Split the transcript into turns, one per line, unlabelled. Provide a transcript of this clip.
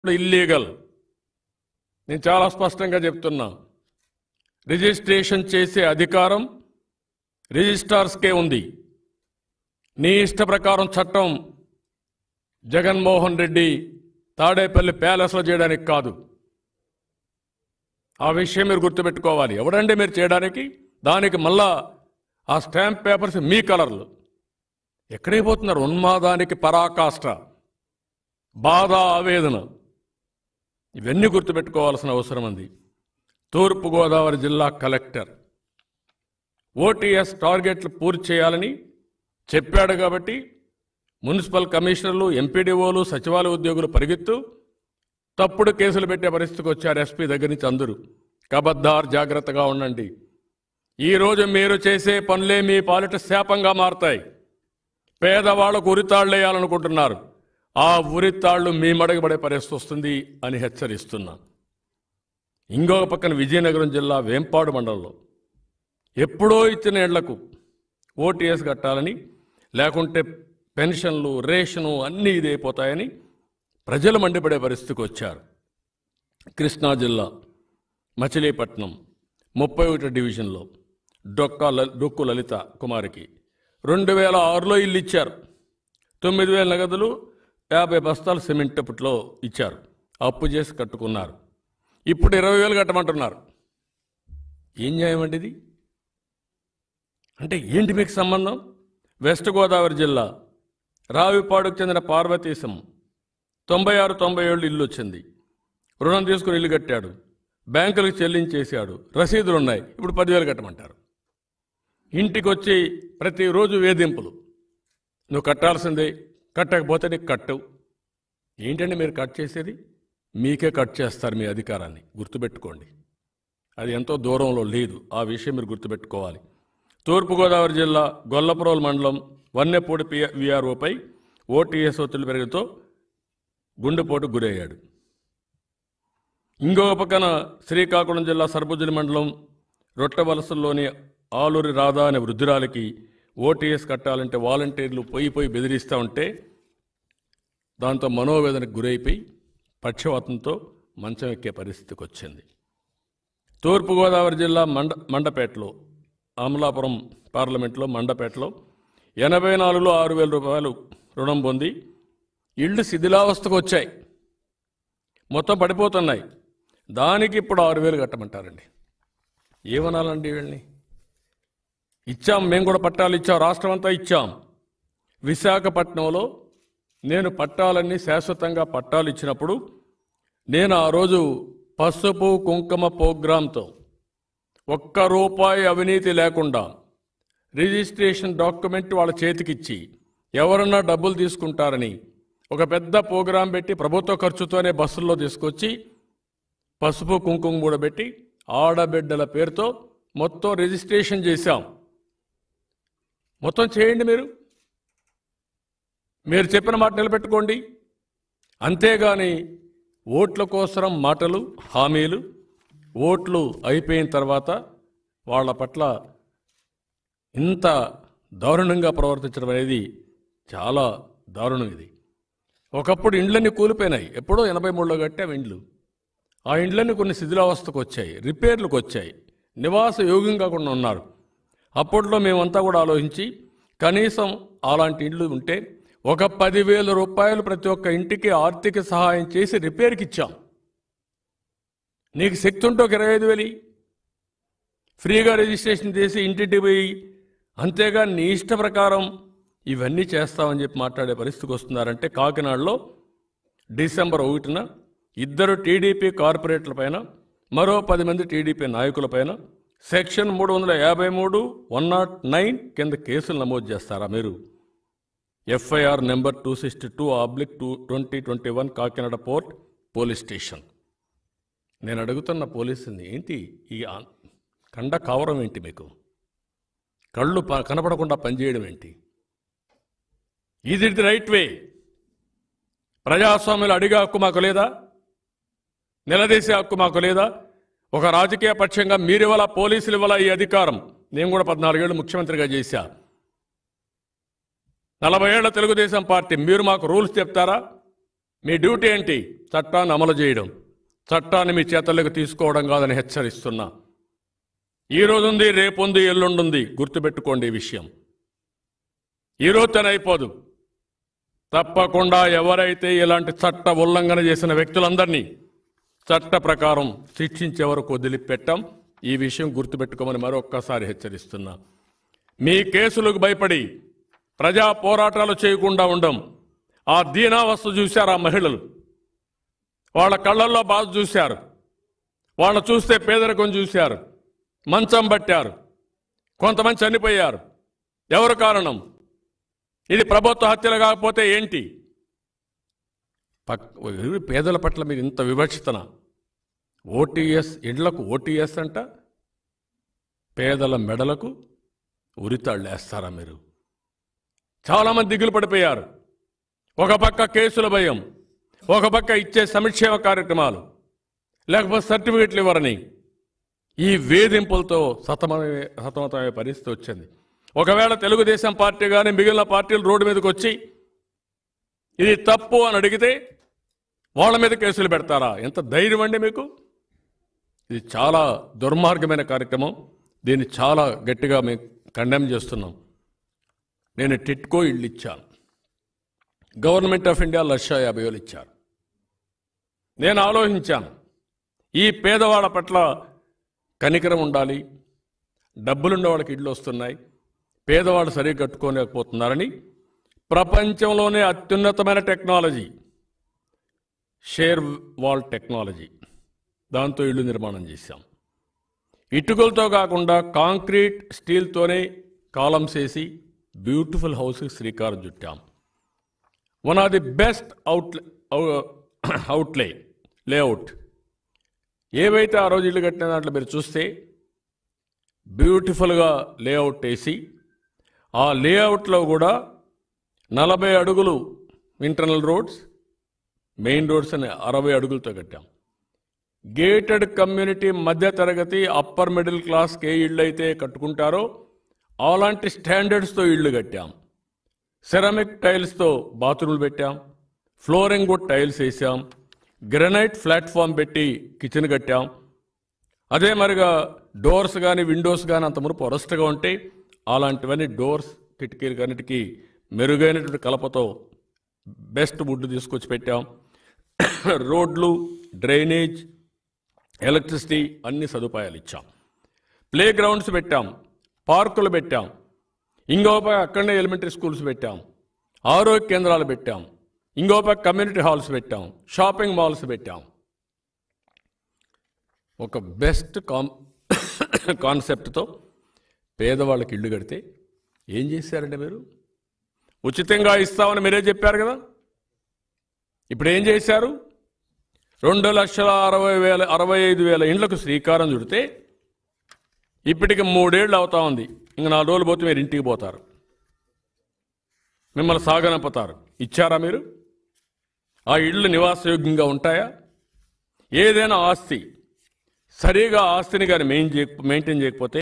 Illegal నేను చాలా స్పష్టంగా చెప్తున్నా రిజిస్ట్రేషన్ చేసే అధికారం రిజిస్ట్రార్స్కే ఉంది నీ ఇష్ట ప్రకారం చట్టం జగన్మోహన్ రెడ్డి తాడేపల్లి ప్యాలెస్లో చేయడానికి కాదు ఆ విషయం మీరు గుర్తుపెట్టుకోవాలి ఎవడండి మీరు చేయడానికి దానికి మళ్ళా ఆ స్టాంప్ పేపర్స్ మీ కలర్లు ఎక్కడికి పోతున్నారు ఉన్మాదానికి పరాకాష్ట బాధ ఆవేదన ఇవన్నీ గుర్తుపెట్టుకోవాల్సిన అవసరం ఉంది తూర్పుగోదావరి జిల్లా కలెక్టర్ ఓటీఎస్ టార్గెట్లు పూర్తి చేయాలని చెప్పాడు కాబట్టి మున్సిపల్ కమిషనర్లు ఎంపీడీఓలు సచివాలయ ఉద్యోగులు పరిగెత్తు తప్పుడు కేసులు పెట్టే పరిస్థితికి వచ్చారు ఎస్పీ దగ్గర నుంచి అందరూ కబద్దార్ జాగ్రత్తగా ఉండండి ఈరోజు మీరు చేసే పనులే మీ పాలిట శాపంగా మారతాయి పేదవాళ్లకు ఉరితాళ్ళు వేయాలనుకుంటున్నారు ఆ ఉరితాళ్లు మీ మడగబడే పరిస్థితి వస్తుంది అని హెచ్చరిస్తున్నా ఇంకొక పక్కన విజయనగరం జిల్లా వేంపాడు మండలంలో ఎప్పుడో ఇచ్చిన ఇళ్లకు ఓటీఎస్ కట్టాలని లేకుంటే పెన్షన్లు రేషను అన్నీ ఇదైపోతాయని ప్రజలు మండిపడే పరిస్థితికి వచ్చారు కృష్ణా జిల్లా మచిలీపట్నం ముప్పై ఒకటి డివిజన్లో డొక్కా ల- డొక్కు లలిత కుమారికి రెండు వేల ఆరులో ఇల్లు ఇచ్చారు తొమ్మిది వేల నగదులు యాభై బస్తాలు సిమెంట్ అప్పట్లో ఇచ్చారు అప్పు చేసి కట్టుకున్నారు ఇప్పుడు ఇరవై వేలు కట్టమంటున్నారు ఏం న్యాయం అండి ఇది అంటే ఏంటి మీకు సంబంధం వెస్ట్ గోదావరి జిల్లా రావిపాడుకు చెందిన పార్వతీశం తొంభై ఆరు తొంభై ఏళ్ళు ఇల్లు వచ్చింది రుణం తీసుకుని ఇల్లు కట్టాడు బ్యాంకులకు చెల్లించేశాడు రసీదులు ఉన్నాయి ఇప్పుడు పదివేలు కట్టమంటారు ఇంటికి వచ్చి ప్రతిరోజు వేధింపులు నువ్వు కట్టాల్సిందే కట్టకపోతే నీకు కట్టవు ఏంటండి మీరు కట్ చేసేది మీకే కట్ చేస్తారు మీ అధికారాన్ని గుర్తుపెట్టుకోండి అది ఎంతో దూరంలో లేదు ఆ విషయం మీరు గుర్తుపెట్టుకోవాలి తూర్పుగోదావరి జిల్లా గొల్లపురోలు మండలం వన్నెపూడి పి విఆర్ఓపై ఓటీఎస్ ఒత్తిడి పెరగతో గుండెపోటు గురయ్యాడు ఇంకొక పక్కన శ్రీకాకుళం జిల్లా సర్బుజ్జలి మండలం రొట్టవలసల్లోని ఆలూరి రాధా అనే వృద్ధురాలికి ఓటీఎస్ కట్టాలంటే వాలంటీర్లు పోయి పోయి బెదిరిస్తూ ఉంటే దాంతో మనోవేదనకు గురైపోయి పక్షవాతంతో మంచం ఎక్కే పరిస్థితికి వచ్చింది తూర్పుగోదావరి జిల్లా మండ మండపేటలో అమలాపురం పార్లమెంట్లో మండపేటలో ఎనభై నాలుగులో ఆరు వేల రూపాయలు రుణం పొంది ఇళ్ళు శిథిలావస్థకు వచ్చాయి మొత్తం పడిపోతున్నాయి దానికి ఇప్పుడు ఆరు వేలు కట్టమంటారండి ఏమనాలండి వీళ్ళని ఇచ్చాం మేము కూడా పట్టాలు ఇచ్చాం రాష్ట్రం అంతా ఇచ్చాం విశాఖపట్నంలో నేను పట్టాలన్నీ శాశ్వతంగా పట్టాలు ఇచ్చినప్పుడు నేను ఆ రోజు పసుపు కుంకుమ ప్రోగ్రాంతో ఒక్క రూపాయి అవినీతి లేకుండా రిజిస్ట్రేషన్ డాక్యుమెంట్ వాళ్ళ చేతికిచ్చి ఎవరన్నా డబ్బులు తీసుకుంటారని ఒక పెద్ద ప్రోగ్రాం పెట్టి ప్రభుత్వ ఖర్చుతోనే బస్సుల్లో తీసుకొచ్చి పసుపు కుంకుమ కూడా పెట్టి ఆడబిడ్డల పేరుతో మొత్తం రిజిస్ట్రేషన్ చేశాం మొత్తం చేయండి మీరు మీరు చెప్పిన మాట నిలబెట్టుకోండి అంతేగాని ఓట్ల కోసం మాటలు హామీలు ఓట్లు అయిపోయిన తర్వాత వాళ్ళ పట్ల ఇంత దారుణంగా ప్రవర్తించడం అనేది చాలా దారుణం ఇది ఒకప్పుడు ఇండ్లన్నీ కూలిపోయినాయి ఎప్పుడో ఎనభై మూడులో కట్టాం ఇండ్లు ఆ ఇండ్లన్నీ కొన్ని శిథిలావస్థకు వచ్చాయి రిపేర్లకు వచ్చాయి నివాస యోగ్యంగా కూడా ఉన్నారు అప్పట్లో మేమంతా కూడా ఆలోచించి కనీసం అలాంటి ఇండ్లు ఉంటే ఒక పదివేల రూపాయలు ప్రతి ఒక్క ఇంటికి ఆర్థిక సహాయం చేసి రిపేర్కి ఇచ్చాం నీకు శక్తి ఉంటే ఒక ఇరవై ఐదు వేలు ఇయ్యి. ఫ్రీగా రిజిస్ట్రేషన్ చేసి ఇంటింటికి పోయి అంతేగా నీ ఇష్ట ప్రకారం ఇవన్నీ చేస్తామని చెప్పి మాట్లాడే పరిస్థితికి వస్తున్నారంటే కాకినాడలో డిసెంబర్ ఒకటిన ఇద్దరు టీడీపీ కార్పొరేట్ల పైన మరో పది మంది టీడీపీ నాయకులపైన సెక్షన్ మూడు వందల యాభై మూడు వన్ నాట్ నైన్ కింద కేసులు నమోదు చేస్తారా మీరు FIR number two sixty two oblique two twenty twenty one Kakinada port police station నేను అడుగుతున్న పోలీసుని ఏంటి ఈ ఆ- కండ కావరం ఏంటి మీకు కళ్ళు ప- కనపడకుండా పనిచేయడం ఏంటి ఇది ది రైట్ వే ప్రజాస్వామ్యంలో అడిగే హక్కు మాకు లేదా నిలదీసే హక్కు మాకు లేదా ఒక రాజకీయ పక్షంగా మీరు ఇవ్వాల పోలీసులు ఇవ్వాల ఈ అధికారం నేను కూడా పద్నాలుగేళ్ళు ముఖ్యమంత్రిగా చేశా నలభై ఏళ్ల తెలుగుదేశం పార్టీ మీరు మాకు రూల్స్ చెప్తారా మీ డ్యూటీ ఏంటి చట్టాన్ని అమలు చేయడం చట్టాన్ని మీ చేతల్లోకి తీసుకోవడం కాదని హెచ్చరిస్తున్నా ఈ రోజు ఉంది రేపు ఉంది ఎల్లుండుంది గుర్తుపెట్టుకోండి ఈ విషయం ఈ రోజుతోనే అయిపోదు తప్పకుండా ఎవరైతే ఇలాంటి చట్ట ఉల్లంఘన చేసిన వ్యక్తులందరినీ చట్ట ప్రకారం శిక్షించే వరకు వదిలిపెట్టాం ఈ విషయం గుర్తుపెట్టుకోమని మరొక్కసారి హెచ్చరిస్తున్నా మీ కేసులకు భయపడి ప్రజా పోరాటాలు చేయకుండా ఉండం ఆ దీనావస్థ చూశారు ఆ మహిళలు వాళ్ళ కళ్ళల్లో బాధ చూశారు వాళ్ళ చూస్తే పేదరికం చూశారు మంచం పట్టారు కొంతమంది చనిపోయారు ఎవరు కారణం ఇది ప్రభుత్వ హత్యలు కాకపోతే ఏంటి పక్ పేదల పట్ల మీరు ఇంత వివక్షితన ఓటీఎస్ ఇండ్లకు ఓటీఎస్ అంట పేదల మెడలకు ఉరితాళ్ళు వేస్తారా మీరు చాలామంది దిగులు పడిపోయారు ఒక పక్క కేసుల భయం ఒక పక్క ఇచ్చే సంక్షేమ కార్యక్రమాలు లేకపోతే సర్టిఫికెట్లు ఇవ్వరని ఈ వేధింపులతో సతమతమే సతమతమయ్యే పరిస్థితి వచ్చింది ఒకవేళ తెలుగుదేశం పార్టీ కానీ మిగిలిన పార్టీలు రోడ్డు మీదకి వచ్చి ఇది తప్పు అని అడిగితే వాళ్ళ మీద కేసులు పెడతారా ఎంత ధైర్యం అండి మీకు ఇది చాలా దుర్మార్గమైన కార్యక్రమం దీన్ని చాలా గట్టిగా మేము కండెమ్ చేస్తున్నాం నేను టిట్కో ఇళ్ళు ఇచ్చాను గవర్నమెంట్ ఆఫ్ ఇండియా లక్ష యాభై వేలు ఇచ్చారు నేను ఆలోచించాను ఈ పేదవాళ్ళ పట్ల కనికరం ఉండాలి డబ్బులున్న వాళ్ళకి ఇళ్ళు వస్తున్నాయి పేదవాళ్ళు సరిగ్గా కట్టుకోలేకపోతున్నారని ప్రపంచంలోనే అత్యున్నతమైన టెక్నాలజీ షేర్ వాల్ టెక్నాలజీ దాంతో ఇళ్ళు నిర్మాణం చేశాం ఇటుకలతో కాకుండా కాంక్రీట్ స్టీల్తోనే కాలమ్స్ వేసి బ్యూటిఫుల్ హౌస్కి శ్రీకారం చుట్టాం వన్ ఆఫ్ ది బెస్ట్ అవుట్లే అవుట్లే లేఅవుట్ ఏవైతే ఆ రోజు ఇల్లు కట్టిన దాంట్లో మీరు చూస్తే బ్యూటిఫుల్గా లేఅవుట్ వేసి ఆ లేఅవుట్లో కూడా నలభై అడుగులు ఇంటర్నల్ రోడ్స్ మెయిన్ రోడ్స్ అని అరవై అడుగులతో కట్టాం గేటెడ్ కమ్యూనిటీ మధ్య తరగతి అప్పర్ మిడిల్ క్లాస్కి ఏ ఇళ్ళు అయితే కట్టుకుంటారో అలాంటి స్టాండర్డ్స్తో ఇళ్ళు కట్టాం సెరామిక్ టైల్స్తో బాత్రూమ్లు పెట్టాం ఫ్లోరింగ్ కూడా టైల్స్ వేసాం గ్రనైట్ ప్లాట్ఫామ్ పెట్టి కిచెన్ కట్టాం అదే మరిగా డోర్స్ కానీ విండోస్ కానీ అంత మునుపు వరస్ట్గా ఉంటే అలాంటివన్నీ డోర్స్ కిటికీలు కన్నిటికీ మెరుగైనటువంటి కలపతో బెస్ట్ వుడ్ తీసుకొచ్చి పెట్టాం రోడ్లు డ్రైనేజ్ ఎలక్ట్రిసిటీ అన్ని సదుపాయాలు ఇచ్చాం ప్లే గ్రౌండ్స్ పెట్టాం పార్కులు పెట్టాం ఇంకో పక్క అక్కడనే ఎలిమెంటరీ స్కూల్స్ పెట్టాం ఆరోగ్య కేంద్రాలు పెట్టాం ఇంకో పక్క కమ్యూనిటీ హాల్స్ పెట్టాం షాపింగ్ మాల్స్ పెట్టాం ఒక బెస్ట్ కాన్ కాన్సెప్ట్తో పేదవాళ్ళకి ఇల్లు కడితే ఏం చేశారండి మీరు ఉచితంగా ఇస్తామని మీరే చెప్పారు కదా ఇప్పుడు ఏం చేశారు రెండు లక్షల అరవై వేల అరవై ఐదు వేల ఇండ్లకు శ్రీకారం చుడితే ఇప్పటికి మూడేళ్ళు అవుతా ఉంది ఇంక నాలుగు రోజులు పోతే మీరు ఇంటికి పోతారు మిమ్మల్ని సాగనంపుతారు ఇచ్చారా మీరు ఆ ఇళ్ళు నివాసయోగ్యంగా ఉంటాయా ఏదైనా ఆస్తి సరిగా ఆస్తిని కానీ మెయిన్ చేయక మెయింటైన్ చేయకపోతే